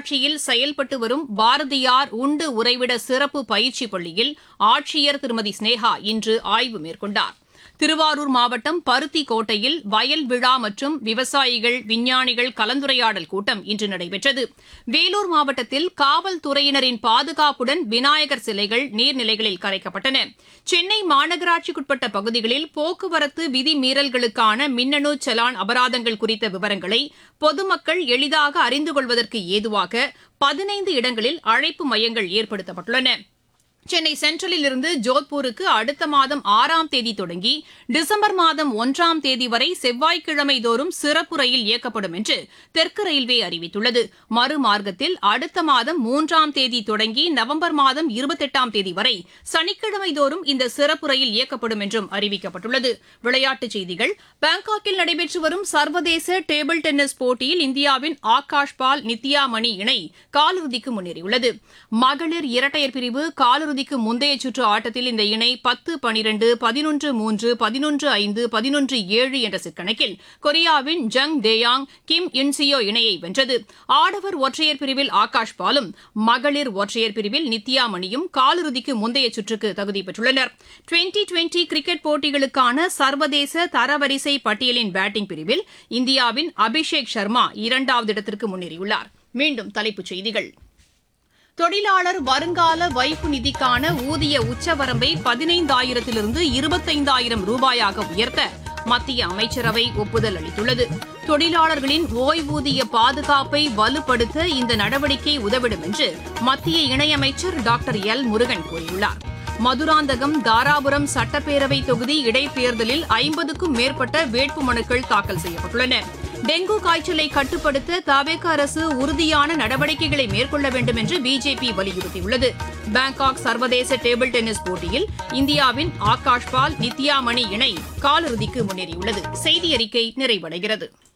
மாநகராட்சியில் செயல்பட்டு வரும் பாரதியார் உண்டு உறைவிட சிறப்பு பயிற்சி பள்ளியில் ஆட்சியர் திருமதி ஸ்னேகா இன்று ஆய்வு மேற்கொண்டார் திருவாரூர் மாவட்டம் பருத்தி கோட்டையில் வயல் விழா மற்றும் விவசாயிகள் விஞ்ஞானிகள் கலந்துரையாடல் கூட்டம் இன்று நடைபெற்றது வேலூர் மாவட்டத்தில் காவல்துறையினரின் பாதுகாப்புடன் விநாயகர் சிலைகள் நீர்நிலைகளில் கரைக்கப்பட்டன சென்னை மாநகராட்சிக்குட்பட்ட பகுதிகளில் போக்குவரத்து விதிமீறல்களுக்கான மின்னணு செலான் அபராதங்கள் குறித்த விவரங்களை பொதுமக்கள் எளிதாக அறிந்து கொள்வதற்கு ஏதுவாக பதினைந்து இடங்களில் அழைப்பு மையங்கள் ஏற்படுத்தப்பட்டுள்ளன சென்னை சென்ட்ரலில் இருந்து ஜோத்பூருக்கு அடுத்த மாதம் ஆறாம் தேதி தொடங்கி டிசம்பர் மாதம் ஒன்றாம் தேதி வரை செவ்வாய்க்கிழமை தோறும் சிறப்பு ரயில் இயக்கப்படும் என்று தெற்கு ரயில்வே அறிவித்துள்ளது மறுமார்க்கத்தில் அடுத்த மாதம் மூன்றாம் தேதி தொடங்கி நவம்பர் மாதம் இருபத்தெட்டாம் தேதி வரை சனிக்கிழமை தோறும் இந்த சிறப்பு ரயில் இயக்கப்படும் என்றும் அறிவிக்கப்பட்டுள்ளது விளையாட்டுச் செய்திகள் பாங்காக்கில் நடைபெற்று வரும் சர்வதேச டேபிள் டென்னிஸ் போட்டியில் இந்தியாவின் ஆகாஷ் பால் நித்யா மணி இணை காலிறுதிக்கு முன்னேறியுள்ளது மகளிர் இரட்டையர் பிரிவு காலிறுதி காலிறுதிக்கு முந்தைய சுற்று ஆட்டத்தில் இந்த இணை பத்து பனிரெண்டு பதினொன்று மூன்று பதினொன்று ஐந்து பதினொன்று ஏழு என்ற சிற்கணக்கில் கொரியாவின் ஜங் தேயாங் கிம் இன்சியோ இணையை வென்றது ஆடவர் ஒற்றையர் பிரிவில் ஆகாஷ் பாலும் மகளிர் ஒற்றையர் பிரிவில் நித்யா மணியும் காலிறுதிக்கு முந்தைய சுற்றுக்கு தகுதி பெற்றுள்ளனர் டுவெண்டி டுவெண்டி கிரிக்கெட் போட்டிகளுக்கான சர்வதேச தரவரிசை பட்டியலின் பேட்டிங் பிரிவில் இந்தியாவின் அபிஷேக் சர்மா இரண்டாவது இடத்திற்கு முன்னேறியுள்ளார் மீண்டும் தலைப்புச் செய்திகள் தொழிலாளர் வருங்கால வைப்பு நிதிக்கான ஊதிய உச்சவரம்பை பதினைந்தாயிரத்திலிருந்து இருபத்தைந்தாயிரம் ரூபாயாக உயர்த்த மத்திய அமைச்சரவை ஒப்புதல் அளித்துள்ளது தொழிலாளர்களின் ஓய்வூதிய பாதுகாப்பை வலுப்படுத்த இந்த நடவடிக்கை உதவிடும் என்று மத்திய இணையமைச்சர் டாக்டர் எல் முருகன் கூறியுள்ளார் மதுராந்தகம் தாராபுரம் சட்டப்பேரவை தொகுதி இடைத்தேர்தலில் ஐம்பதுக்கும் மேற்பட்ட வேட்புமனுக்கள் தாக்கல் செய்யப்பட்டுள்ளன டெங்கு காய்ச்சலை கட்டுப்படுத்த தவேக அரசு உறுதியான நடவடிக்கைகளை மேற்கொள்ள வேண்டும் என்று பிஜேபி வலியுறுத்தியுள்ளது பாங்காக் சர்வதேச டேபிள் டென்னிஸ் போட்டியில் இந்தியாவின் ஆகாஷ் பால் நித்யா மணி இணை காலிறுதிக்கு முன்னேறியுள்ளது செய்தி அறிக்கை நிறைவடைகிறது